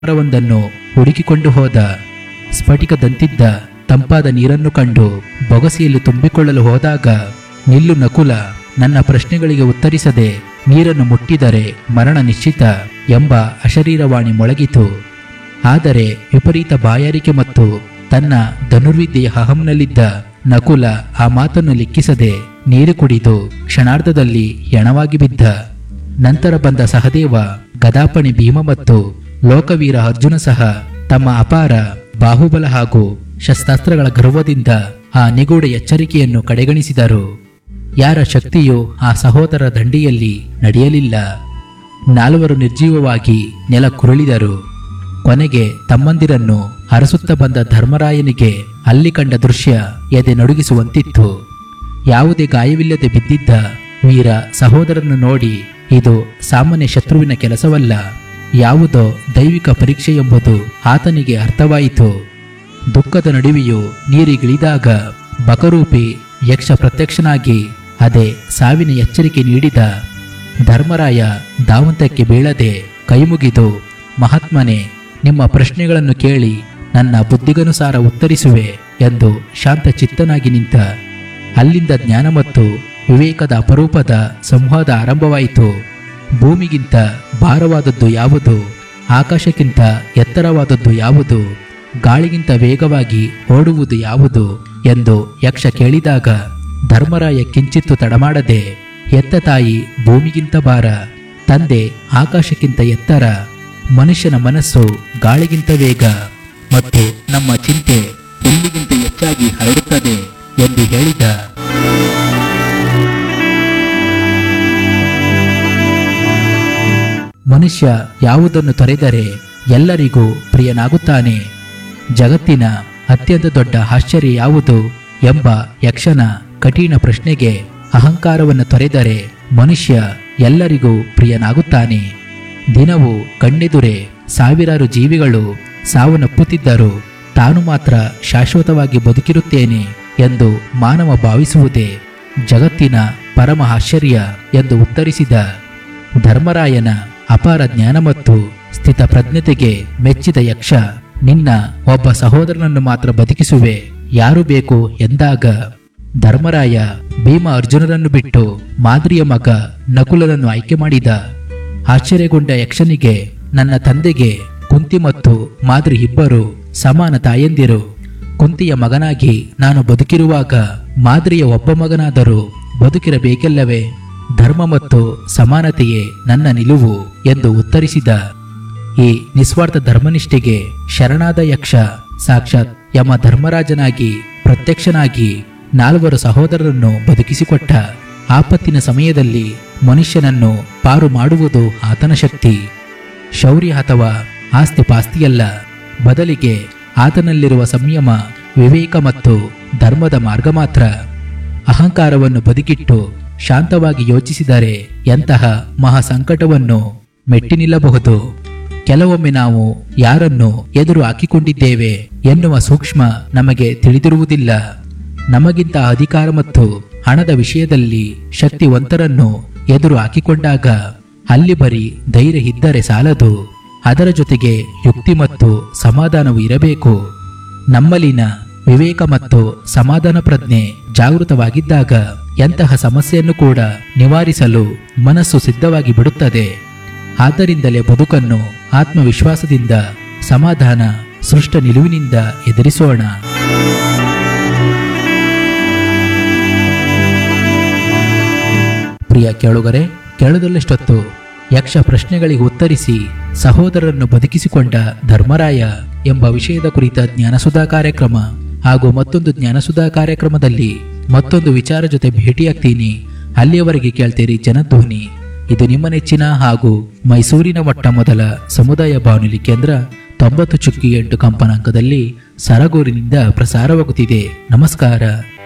ಮರವೊಂದನ್ನು ಹುಡುಕಿಕೊಂಡು ಹೋದ ಸ್ಫಟಿಕದಂತಿದ್ದ ತಂಪಾದ ನೀರನ್ನು ಕಂಡು ಬೊಗಸೆಯಲ್ಲಿ ತುಂಬಿಕೊಳ್ಳಲು ಹೋದಾಗ ನಿಲ್ಲು ನಕುಲ ನನ್ನ ಪ್ರಶ್ನೆಗಳಿಗೆ ಉತ್ತರಿಸದೆ ನೀರನ್ನು ಮುಟ್ಟಿದರೆ ಮರಣ ನಿಶ್ಚಿತ ಎಂಬ ಅಶರೀರವಾಣಿ ಮೊಳಗಿತು ಆದರೆ ವಿಪರೀತ ಬಾಯಾರಿಕೆ ಮತ್ತು ತನ್ನ ಧನುರ್ವಿದ್ಯೆಯ ಅಹಂನಲ್ಲಿದ್ದ ನಕುಲ ಆ ಮಾತನ್ನು ಲೆಕ್ಕಿಸದೆ ನೀರು ಕುಡಿದು ಕ್ಷಣಾರ್ಧದಲ್ಲಿ ಹೆಣವಾಗಿ ಬಿದ್ದ ನಂತರ ಬಂದ ಸಹದೇವ ಗದಾಪಣಿ ಭೀಮ ಮತ್ತು ಲೋಕವೀರ ಅರ್ಜುನ ಸಹ ತಮ್ಮ ಅಪಾರ ಬಾಹುಬಲ ಹಾಗೂ ಶಸ್ತ್ರಾಸ್ತ್ರಗಳ ಗರ್ವದಿಂದ ಆ ನಿಗೂಢ ಎಚ್ಚರಿಕೆಯನ್ನು ಕಡೆಗಣಿಸಿದರು ಯಾರ ಶಕ್ತಿಯು ಆ ಸಹೋದರ ದಂಡಿಯಲ್ಲಿ ನಡೆಯಲಿಲ್ಲ ನಾಲ್ವರು ನಿರ್ಜೀವವಾಗಿ ನೆಲ ಕುರುಳಿದರು ಕೊನೆಗೆ ತಮ್ಮಂದಿರನ್ನು ಹರಸುತ್ತ ಬಂದ ಧರ್ಮರಾಯನಿಗೆ ಅಲ್ಲಿ ಕಂಡ ದೃಶ್ಯ ಎದೆ ನಡುಗಿಸುವಂತಿತ್ತು ಯಾವುದೇ ಗಾಯವಿಲ್ಲದೆ ಬಿದ್ದಿದ್ದ ವೀರ ಸಹೋದರನ್ನು ನೋಡಿ ಇದು ಸಾಮಾನ್ಯ ಶತ್ರುವಿನ ಕೆಲಸವಲ್ಲ ಯಾವುದೋ ದೈವಿಕ ಪರೀಕ್ಷೆ ಎಂಬುದು ಆತನಿಗೆ ಅರ್ಥವಾಯಿತು ದುಃಖದ ನಡುವೆಯೂ ನೀರಿಗಿಳಿದಾಗ ಬಕರೂಪಿ ಯಕ್ಷ ಪ್ರತ್ಯಕ್ಷನಾಗಿ ಅದೇ ಸಾವಿನ ಎಚ್ಚರಿಕೆ ನೀಡಿದ ಧರ್ಮರಾಯ ಧಾವಂತಕ್ಕೆ ಬೀಳದೆ ಕೈಮುಗಿದು ಮಹಾತ್ಮನೇ ನಿಮ್ಮ ಪ್ರಶ್ನೆಗಳನ್ನು ಕೇಳಿ ನನ್ನ ಬುದ್ಧಿಗನುಸಾರ ಉತ್ತರಿಸುವೆ ಎಂದು ಶಾಂತ ಚಿತ್ತನಾಗಿ ನಿಂತ ಅಲ್ಲಿಂದ ಜ್ಞಾನ ಮತ್ತು ವಿವೇಕದ ಅಪರೂಪದ ಸಂವಾದ ಆರಂಭವಾಯಿತು ಭೂಮಿಗಿಂತ ಭಾರವಾದದ್ದು ಯಾವುದು ಆಕಾಶಕ್ಕಿಂತ ಎತ್ತರವಾದದ್ದು ಯಾವುದು ಗಾಳಿಗಿಂತ ವೇಗವಾಗಿ ಓಡುವುದು ಯಾವುದು ಎಂದು ಯಕ್ಷ ಕೇಳಿದಾಗ ಧರ್ಮರಾಯ ಕಿಂಚಿತ್ತು ತಡಮಾಡದೆ ಎತ್ತ ತಾಯಿ ಭೂಮಿಗಿಂತ ಭಾರ ತಂದೆ ಆಕಾಶಕ್ಕಿಂತ ಎತ್ತರ ಮನುಷ್ಯನ ಮನಸ್ಸು ಗಾಳಿಗಿಂತ ವೇಗ ಮತ್ತು ನಮ್ಮ ಚಿಂತೆ ಹುಲ್ಲಿಗಿಂತ ಹೆಚ್ಚಾಗಿ ಹರಡುತ್ತದೆ ಎಂದು ಹೇಳಿದ ಮನುಷ್ಯ ಯಾವುದನ್ನು ತೊರೆದರೆ ಎಲ್ಲರಿಗೂ ಪ್ರಿಯನಾಗುತ್ತಾನೆ ಜಗತ್ತಿನ ಅತ್ಯಂತ ದೊಡ್ಡ ಆಶ್ಚರ್ಯ ಯಾವುದು ಎಂಬ ಯಕ್ಷನ ಕಠಿಣ ಪ್ರಶ್ನೆಗೆ ಅಹಂಕಾರವನ್ನು ತೊರೆದರೆ ಮನುಷ್ಯ ಎಲ್ಲರಿಗೂ ಪ್ರಿಯನಾಗುತ್ತಾನೆ ದಿನವೂ ಕಣ್ಣೆದುರೆ ಸಾವಿರಾರು ಜೀವಿಗಳು ಸಾವನ್ನಪ್ಪುತ್ತಿದ್ದರು ತಾನು ಮಾತ್ರ ಶಾಶ್ವತವಾಗಿ ಬದುಕಿರುತ್ತೇನೆ ಎಂದು ಮಾನವ ಭಾವಿಸುವುದೇ ಜಗತ್ತಿನ ಪರಮ ಆಶ್ಚರ್ಯ ಎಂದು ಉತ್ತರಿಸಿದ ಧರ್ಮರಾಯನ ಅಪಾರ ಜ್ಞಾನ ಮತ್ತು ಸ್ಥಿತಪ್ರಜ್ಞತೆಗೆ ಮೆಚ್ಚಿದ ಯಕ್ಷ ನಿನ್ನ ಒಬ್ಬ ಸಹೋದರನನ್ನು ಮಾತ್ರ ಬದುಕಿಸುವೆ ಯಾರು ಬೇಕು ಎಂದಾಗ ಧರ್ಮರಾಯ ಭೀಮ ಅರ್ಜುನರನ್ನು ಬಿಟ್ಟು ಮಾದ್ರಿಯ ಮಗ ನಕುಲನನ್ನು ಆಯ್ಕೆ ಮಾಡಿದ ಆಶ್ಚರ್ಯಗೊಂಡ ಯಕ್ಷನಿಗೆ ನನ್ನ ತಂದೆಗೆ ಕುಂತಿ ಮತ್ತು ಮಾದ್ರಿ ಇಬ್ಬರು ಸಮಾನ ತಾಯಂದಿರು ಕುಂತಿಯ ಮಗನಾಗಿ ನಾನು ಬದುಕಿರುವಾಗ ಮಾದ್ರಿಯ ಒಬ್ಬ ಮಗನಾದರೂ ಬದುಕಿರಬೇಕೆಲ್ಲವೇ ಧರ್ಮ ಮತ್ತು ಸಮಾನತೆಯೇ ನನ್ನ ನಿಲುವು ಎಂದು ಉತ್ತರಿಸಿದ ಈ ನಿಸ್ವಾರ್ಥ ಧರ್ಮನಿಷ್ಠೆಗೆ ಶರಣಾದ ಯಕ್ಷ ಸಾಕ್ಷಾತ್ ಯಮ ಧರ್ಮರಾಜನಾಗಿ ಪ್ರತ್ಯಕ್ಷನಾಗಿ ನಾಲ್ವರು ಸಹೋದರರನ್ನು ಬದುಕಿಸಿಕೊಟ್ಟ ಆಪತ್ತಿನ ಸಮಯದಲ್ಲಿ ಮನುಷ್ಯನನ್ನು ಪಾರು ಮಾಡುವುದು ಆತನ ಶಕ್ತಿ ಶೌರ್ಯ ಅಥವಾ ಆಸ್ತಿ ಪಾಸ್ತಿಯಲ್ಲ ಬದಲಿಗೆ ಆತನಲ್ಲಿರುವ ಸಂಯಮ ವಿವೇಕ ಮತ್ತು ಧರ್ಮದ ಮಾರ್ಗ ಮಾತ್ರ ಅಹಂಕಾರವನ್ನು ಬದಿಗಿಟ್ಟು ಶಾಂತವಾಗಿ ಯೋಚಿಸಿದರೆ ಎಂತಹ ಮಹಾ ಸಂಕಟವನ್ನು ಮೆಟ್ಟಿ ನಿಲ್ಲಬಹುದು ಕೆಲವೊಮ್ಮೆ ನಾವು ಯಾರನ್ನು ಎದುರು ಹಾಕಿಕೊಂಡಿದ್ದೇವೆ ಎನ್ನುವ ಸೂಕ್ಷ್ಮ ನಮಗೆ ತಿಳಿದಿರುವುದಿಲ್ಲ ನಮಗಿಂತ ಅಧಿಕಾರ ಮತ್ತು ಹಣದ ವಿಷಯದಲ್ಲಿ ಶಕ್ತಿವಂತರನ್ನು ಎದುರು ಹಾಕಿಕೊಂಡಾಗ ಅಲ್ಲಿ ಬರೀ ಧೈರ್ಯ ಇದ್ದರೆ ಸಾಲದು ಅದರ ಜೊತೆಗೆ ಯುಕ್ತಿ ಮತ್ತು ಸಮಾಧಾನವು ಇರಬೇಕು ನಮ್ಮಲ್ಲಿನ ವಿವೇಕ ಮತ್ತು ಸಮಾಧಾನ ಪ್ರಜ್ಞೆ ಜಾಗೃತವಾಗಿದ್ದಾಗ ಎಂತಹ ಸಮಸ್ಯೆಯನ್ನು ಕೂಡ ನಿವಾರಿಸಲು ಮನಸ್ಸು ಸಿದ್ಧವಾಗಿ ಬಿಡುತ್ತದೆ ಆದ್ದರಿಂದಲೇ ಬದುಕನ್ನು ಆತ್ಮವಿಶ್ವಾಸದಿಂದ ಸಮಾಧಾನ ಸೃಷ್ಟ ನಿಲುವಿನಿಂದ ಎದುರಿಸೋಣ ಪ್ರಿಯ ಕೇಳುಗರೆ ಕೇಳದಲ್ಲಷ್ಟೊತ್ತು ಯಕ್ಷ ಪ್ರಶ್ನೆಗಳಿಗೆ ಉತ್ತರಿಸಿ ಸಹೋದರರನ್ನು ಬದುಕಿಸಿಕೊಂಡ ಧರ್ಮರಾಯ ಎಂಬ ವಿಷಯದ ಕುರಿತ ಜ್ಞಾನಸುಧಾ ಕಾರ್ಯಕ್ರಮ ಹಾಗೂ ಮತ್ತೊಂದು ಜ್ಞಾನಸುಧಾ ಕಾರ್ಯಕ್ರಮದಲ್ಲಿ ಮತ್ತೊಂದು ವಿಚಾರ ಜೊತೆ ಭೇಟಿಯಾಗ್ತೀನಿ ಅಲ್ಲಿಯವರೆಗೆ ಕೇಳ್ತೀರಿ ಜನಧ್ವನಿ ಇದು ನಿಮ್ಮ ನೆಚ್ಚಿನ ಹಾಗೂ ಮೈಸೂರಿನ ಮೊಟ್ಟ ಮೊದಲ ಸಮುದಾಯ ಬಾನುಲಿ ಕೇಂದ್ರ ತೊಂಬತ್ತು ಚುಕ್ಕಿ ಎಂಟು ಕಂಪನಾಂಕದಲ್ಲಿ ಸರಗೂರಿನಿಂದ ಪ್ರಸಾರವಾಗುತ್ತಿದೆ ನಮಸ್ಕಾರ